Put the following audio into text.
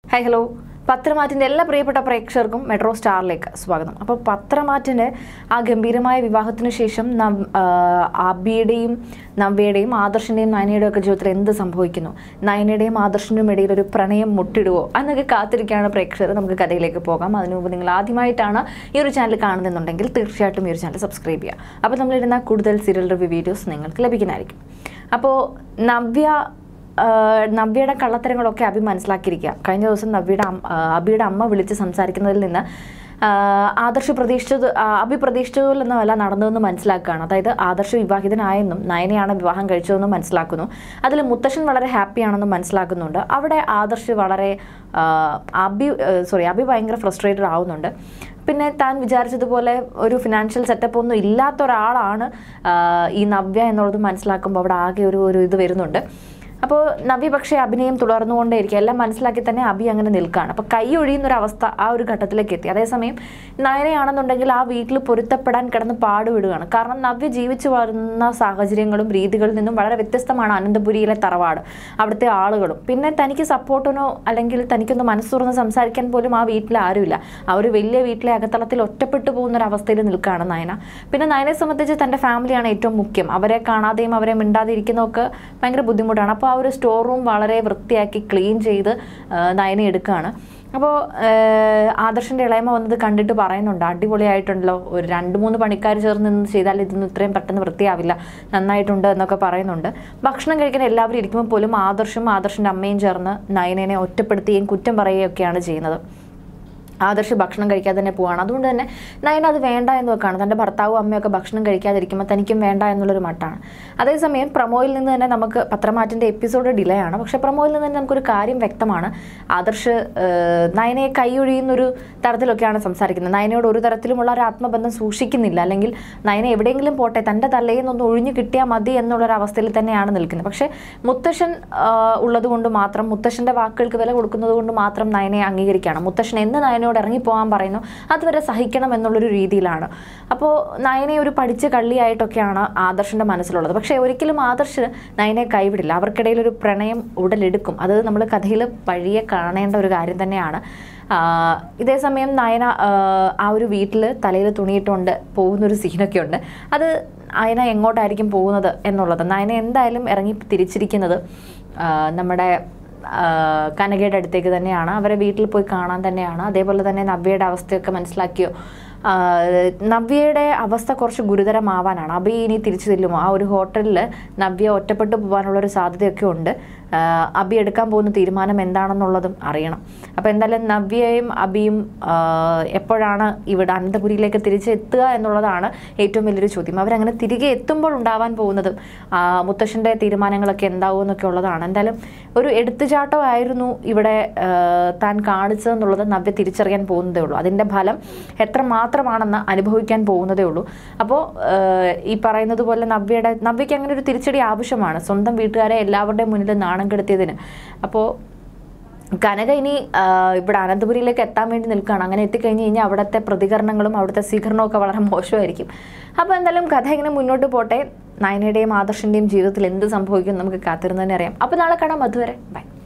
hi hello പത്രമാറ്റിൻ്റെ എല്ലാ പ്രിയപ്പെട്ട പ്രേക്ഷകർക്കും മെട്രോ സ്റ്റാറിലേക്ക് സ്വാഗതം അപ്പോൾ പത്രമാറ്റിൻ്റെ ആ ഗംഭീരമായ വിവാഹത്തിന് ശേഷം നം ആ, ആബിയുടെയും നവ്യയുടെയും ആദർശിൻ്റെയും നയനയുടെയും ഒക്കെ ജീവിതത്തിൽ എന്ത് സംഭവിക്കുന്നു നയനയുടെയും ആദർശിൻ്റെയും ഇടയിൽ ഒരു പ്രണയം മുട്ടിടുവോ എന്നൊക്കെ കാത്തിരിക്കുകയാണ് പ്രേക്ഷകർ നമുക്ക് കഥയിലേക്ക് പോകാം അതിനു മുമ്പ് നിങ്ങൾ ആദ്യമായിട്ടാണ് ഈ ഒരു ചാനൽ കാണുന്നുണ്ടെങ്കിൽ തീർച്ചയായിട്ടും ഈ ഒരു ചാനൽ സബ്സ്ക്രൈബ് ചെയ്യുക അപ്പോൾ നമ്മളിടുന്ന കൂടുതൽ സീരിയൽ റിവ്യൂ വീഡിയോസ് നിങ്ങൾക്ക് ലഭിക്കുന്നതായിരിക്കും അപ്പോൾ നവ്യ ആഹ് നവ്യയുടെ കള്ളത്തരങ്ങളൊക്കെ അഭി മനസ്സിലാക്കിയിരിക്കുക കഴിഞ്ഞ ദിവസം നവ്യയുടെ അം- ആഹ് അഭിയുടെ അമ്മ വിളിച്ച് സംസാരിക്കുന്നതിൽ നിന്ന് ആഹ് ആദർശ് പ്രതീക്ഷിച്ചത് ആഹ് അഭി പ്രതീക്ഷിച്ചതിലൊന്നുമല്ല നടന്നതെന്ന് മനസ്സിലാക്കുകയാണ് അതായത് ആദർശ് വിവാഹിതനായെന്നും നയനയാണ് വിവാഹം കഴിച്ചതെന്നും മനസ്സിലാക്കുന്നു അതിൽ മുത്തശ്ശൻ വളരെ ഹാപ്പിയാണെന്നും മനസ്സിലാക്കുന്നുണ്ട് അവിടെ ആദർശ് വളരെ ആഹ് അഭി സോറി അഭി ഭയങ്കര ഫ്രസ്ട്രേറ്റഡ് ആവുന്നുണ്ട് പിന്നെ താൻ വിചാരിച്ചതുപോലെ ഒരു ഫിനാൻഷ്യൽ സെറ്റപ്പ് ഒന്നും ഇല്ലാത്ത ഒരാളാണ് ആഹ് ഈ നവ്യ എന്നുള്ളത് മനസ്സിലാക്കുമ്പോൾ അവിടെ ആകെ ഒരു ഒരു ഇത് വരുന്നുണ്ട് അപ്പോൾ നവ്യ പക്ഷേ അഭിനയം തുടർന്നുകൊണ്ടേയിരിക്കും എല്ലാം മനസ്സിലാക്കി തന്നെ അഭി അങ്ങനെ നിൽക്കുകയാണ് അപ്പോൾ കൈ ഒഴിയുന്ന ഒരു അവസ്ഥ ആ ഒരു ഘട്ടത്തിലേക്ക് എത്തി അതേസമയം നയനയാണെന്നുണ്ടെങ്കിൽ ആ വീട്ടിൽ പൊരുത്തപ്പെടാൻ കിടന്ന് പാടുവിടുകയാണ് കാരണം നവ്യ ജീവിച്ചു വരുന്ന സാഹചര്യങ്ങളും രീതികളിൽ നിന്നും വളരെ വ്യത്യസ്തമാണ് അനന്തപുരിയിലെ തറവാട് അവിടുത്തെ ആളുകളും പിന്നെ തനിക്ക് സപ്പോർട്ടിനോ അല്ലെങ്കിൽ തനിക്കൊന്ന് മനസ്സ് തുറന്ന് സംസാരിക്കാൻ പോലും ആ വീട്ടിൽ ആരുമില്ല ആ ഒരു വലിയ വീട്ടിലെ അകത്തളത്തിൽ ഒറ്റപ്പെട്ടു പോകുന്ന ഒരു അവസ്ഥയിൽ നിൽക്കുകയാണ് നയന പിന്നെ നയനെ സംബന്ധിച്ച് തൻ്റെ ഫാമിലിയാണ് ഏറ്റവും മുഖ്യം അവരെ കാണാതെയും അവരെ മിണ്ടാതെ ഇരിക്കുന്നതൊക്കെ ഭയങ്കര ബുദ്ധിമുട്ടാണ് അപ്പോൾ ആ ഒരു സ്റ്റോർ റൂം വളരെ വൃത്തിയാക്കി ക്ലീൻ ചെയ്ത് ആ, നയനെ എടുക്കുകയാണ് അപ്പോൾ ആദർശിൻ്റെ ഇളയമ വന്നത് കണ്ടിട്ട് പറയുന്നുണ്ട് അടിപൊളിയായിട്ടുണ്ടല്ലോ ഒരു രണ്ട് മൂന്ന് പണിക്കാർ ചേർന്ന് നിന്ന് ചെയ്താൽ ഇതൊന്നും ഇത്രയും പെട്ടെന്ന് വൃത്തിയാവില്ല നന്നായിട്ടുണ്ട് എന്നൊക്കെ പറയുന്നുണ്ട് ഭക്ഷണം കഴിക്കാൻ എല്ലാവരും ഇരിക്കുമ്പോൾ പോലും ആദർശും ആദർശിൻ്റെ അമ്മയും ചേർന്ന് നയനെ ഒറ്റപ്പെടുത്തുകയും കുറ്റം പറയുകയൊക്കെയാണ് ചെയ്യുന്നത് ആദർശ് ഭക്ഷണം കഴിക്കാതെ തന്നെ പോവാണ് അതുകൊണ്ട് തന്നെ നയന അത് വേണ്ട എന്ന് വെക്കാണ് തൻ്റെ ഭർത്താവും അമ്മയൊക്കെ ഭക്ഷണം കഴിക്കാതിരിക്കുമ്പോൾ തനിക്കും വേണ്ട എന്നുള്ളൊരു മട്ടാണ് അതേസമയം പ്രമോയിൽ നിന്ന് തന്നെ നമുക്ക് പത്രമാറ്റിൻ്റെ എപ്പിസോഡ് ഡിലേ ആണ് പക്ഷേ പ്രമോയിൽ നിന്ന് തന്നെ നമുക്കൊരു കാര്യം വ്യക്തമാണ് ആദർശ് ഏഹ്, നയനയെ കൈയൊഴിയുന്നൊരു തരത്തിലൊക്കെയാണ് സംസാരിക്കുന്നത് നയനയോട് ഒരു തരത്തിലുമുള്ള ഒരു ആത്മബന്ധം സൂക്ഷിക്കുന്നില്ല അല്ലെങ്കിൽ നയന എവിടെയെങ്കിലും പോട്ടെ തൻ്റെ തലയിൽ നിന്നൊന്ന് ഒഴിഞ്ഞു കിട്ടിയാൽ മതി എന്നുള്ളൊരു അവസ്ഥയിൽ തന്നെയാണ് നിൽക്കുന്നത് പക്ഷേ മുത്തശ്ശൻ ആഹ്, ഉള്ളതുകൊണ്ട് മാത്രം മുത്തശ്ശൻ്റെ വാക്കുകൾക്ക് വില കൊടുക്കുന്നത് കൊണ്ട് മാത്രം നയനയെ അംഗീകരിക്കുകയാണ് മുത്തശ്ശൻ എന്ന് നയനയോട് ഇറങ്ങിപ്പോകാൻ പറയുന്നു അതുവരെ സഹിക്കണം എന്നുള്ളൊരു രീതിയിലാണ് അപ്പോൾ നയനെ ഒരു പഠിച്ച കള്ളിയായിട്ടൊക്കെയാണ് ആദർശിൻ്റെ മനസ്സിലുള്ളത് പക്ഷേ ഒരിക്കലും ആദർശ് നയനെ കൈവിടില്ല അവർക്കിടയിൽ ഒരു പ്രണയം ഉടലെടുക്കും അത് നമ്മൾ കഥയിൽ വഴിയെ കാണേണ്ട ഒരു കാര്യം തന്നെയാണ് ആഹ് ഇതേ സമയം നയന ആഹ് ആ ഒരു വീട്ടിൽ തലയിൽ തുണിയിട്ടുകൊണ്ട് പോകുന്നൊരു സീനൊക്കെ ഉണ്ട് അത് നയന എങ്ങോട്ടായിരിക്കും പോകുന്നത് എന്നുള്ളത് നയന എന്തായാലും ഇറങ്ങി തിരിച്ചിരിക്കുന്നത് ആഹ് നമ്മുടെ ആഹ് കനകയുടെ അടുത്തേക്ക് തന്നെയാണ് അവരെ വീട്ടിൽ പോയി കാണാൻ തന്നെയാണ് അതേപോലെ തന്നെ നവ്യയുടെ അവസ്ഥയൊക്കെ മനസ്സിലാക്കിയോ ആഹ് നവ്യയുടെ അവസ്ഥ കുറച്ച് ഗുരുതരമാവാനാണ് അഭി ഇനി തിരിച്ചു ചെല്ലുമോ ആ ഒരു ഹോട്ടലിൽ നവ്യ ഒറ്റപ്പെട്ടു പോകാനുള്ള ഒരു സാധ്യതയൊക്കെ ഉണ്ട് ആഹ് അഭി എടുക്കാൻ പോകുന്ന തീരുമാനം എന്താണെന്നുള്ളതും അറിയണം അപ്പോൾ എന്തായാലും നവ്യയും അഭിയും ആഹ് എപ്പോഴാണ് ഇവിടെ അനന്തപുരിയിലേക്ക് തിരിച്ച് എത്തുക എന്നുള്ളതാണ് ഏറ്റവും വലിയൊരു ചോദ്യം അവരങ്ങനെ തിരികെ എത്തുമ്പോൾ ഉണ്ടാവാൻ പോകുന്നതും ആഹ് മുത്തശ്ശൻ്റെ തീരുമാനങ്ങളൊക്കെ എന്താവും എന്നൊക്കെ ഉള്ളതാണ് എന്തായാലും ഒരു എടുത്തുചാട്ടമായിരുന്നു ഇവിടെ ആഹ് താൻ കാണിച്ചതെന്നുള്ളത് നവ്യ തിരിച്ചറിയാൻ പോകുന്നതേ ഉള്ളൂ അതിൻ്റെ ഫലം എത്ര മാത്രമാണെന്ന് അനുഭവിക്കാൻ പോകുന്നതേ ഉള്ളൂ അപ്പോൾ ഈ പറയുന്നത് പോലെ നവ്യയുടെ നവ്യയ്ക്ക് അങ്ങനെ ഒരു തിരിച്ചടി ആവശ്യമാണ് സ്വന്തം വീട്ടുകാരെ എല്ലാവരുടെയും മുന്നിൽ നാണം കെടുത്തിയതിന് അപ്പോൾ കനക ഇനി ആ, ഇവിടെ അനന്തപുരിയിലേക്ക് എത്താൻ വേണ്ടി നിൽക്കുകയാണ് അങ്ങനെ എത്തിക്കഴിഞ്ഞ് കഴിഞ്ഞാൽ അവിടുത്തെ പ്രതികരണങ്ങളും അവിടുത്തെ സ്വീകരണവും ഒക്കെ വളരെ മോശമായിരിക്കും അപ്പോൾ എന്തായാലും കഥ ഇങ്ങനെ മുന്നോട്ട് പോട്ടെ നയനയുടെയും ആദർശിൻ്റെയും ജീവിതത്തിൽ എന്ത് സംഭവിക്കും എന്ന് നമുക്ക് കാത്തിരുന്ന് തന്നെ അറിയാം അപ്പോൾ നാളെ കാണാം അതുവരെ ബൈ